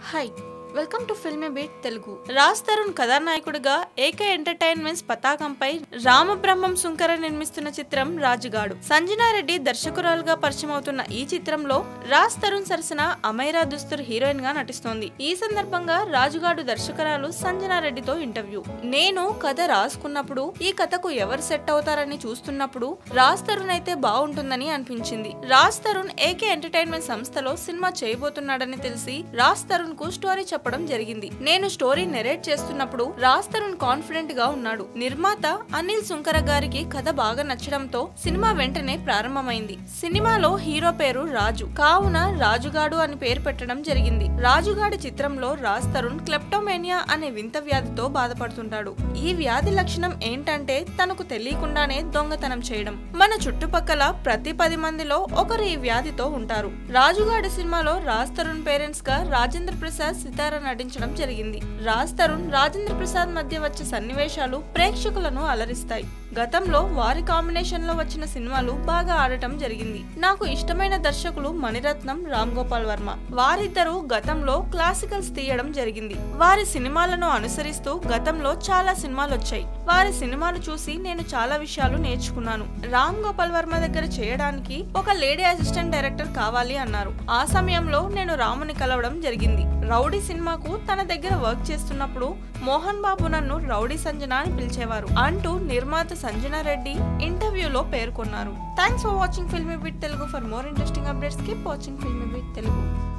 hi welcome to Filmibeat Telugu Raj Tarun కథానాయకుడిగా AK entertainments పతాకంపై రామబ్రహ్మం సుంకర నిర్మిస్తున్న చిత్రం రాజుగాడు సంజనారెడ్డి దర్శకురాలుగా పరిచయం అవుతున్న ఈ చిత్రంలో రాజ్ తరుణ్ సరసన అమైరా దుస్తుర్ హీరోయిన్ గా నటిస్తోంది ఈ సందర్భంగా రాజుగాడు దర్శకురాలు సంజనారెడ్డితో ఇంటర్వ్యూ నేను కథ రాసుకున్నప్పుడు ఈ కథకు ఎవరు సెట్ అవుతారని చూస్తున్నప్పుడు రాజ్ తరుణ్ అయితే బాగుంటుందని అనిపించింది రాజ్ తరుణ్ ఏకే ఎంటర్టైన్మెంట్ సంస్థలో సినిమా చేయబోతున్నాడని తెలిసి రాజ్ తరుణ్ కు స్టోరీ చెప్పడం జరిగింది నేను స్టోరీ నెరేట్ చేస్తున్నప్పుడు రాజ్ తరుణ్ కాన్ఫిడెంట్ గా ఉన్నాడు నిర్మాత అనిల్ సుంకర గారికి కథ బాగా నచ్చడంతో సినిమా వెంటనే ప్రారంభమైంది సినిమాలో హీరో పేరు రాజు కావున రాజుగాడు అని పేరు పెట్టడం జరిగింది రాజుగాడి చిత్రంలో రాజ్ తరుణ్ క్లెప్టోమేనియా అనే వింత వ్యాధితో బాధపడుతుంటాడు ఈ వ్యాధి లక్షణం ఏంటంటే తనకు తెలియకుండానే దొంగతనం చేయడం మన చుట్టుపక్కల ప్రతి పది మందిలో ఒకరు ఈ వ్యాధితో ఉంటారు రాజుగాడి సినిమాలో రాజ్ తరుణ్ పేరెంట్స్ గా రాజేంద్ర ప్రసాద్ సితారా నటించడం జరిగింది రాజ్ తరుణ్ రాజేంద్ర ప్రసాద్ మధ్య వచ్చే సన్నివేశాలు ప్రేక్షకులను అలరిస్తాయి గతంలో వారి కాంబినేషన్ లో వచ్చిన సినిమాలు బాగా ఆడటం జరిగింది నాకు ఇష్టమైన దర్శకులు మణిరత్నం రామ్ గోపాల్ వర్మ వారిద్దరూ గతంలో క్లాసికల్స్ తీయడం జరిగింది వారి సినిమాలను అనుసరిస్తూ గతంలో చాలా సినిమాలు వచ్చాయి వారి సినిమాలు చూసి నేను చాలా విషయాలు నేర్చుకున్నాను రామ్ గోపాల్ వర్మ దగ్గర చేయడానికి ఒక లేడీ అసిస్టెంట్ డైరెక్టర్ కావాలి అన్నారు ఆ సమయంలో నేను రాముని కలవడం జరిగింది రౌడీ సినిమాకు తన దగ్గర వర్క్ చేస్తున్నప్పుడు మోహన్ బాబు నన్ను రౌడీ సంజన అని పిలిచేవారు అంటూ నిర్మాత సంజనా రెడ్డి ఇంటర్వ్యూలో పేర్కొన్నారు thanks for watching Filmibeat Telugu for more interesting updates keep watching Filmibeat Telugu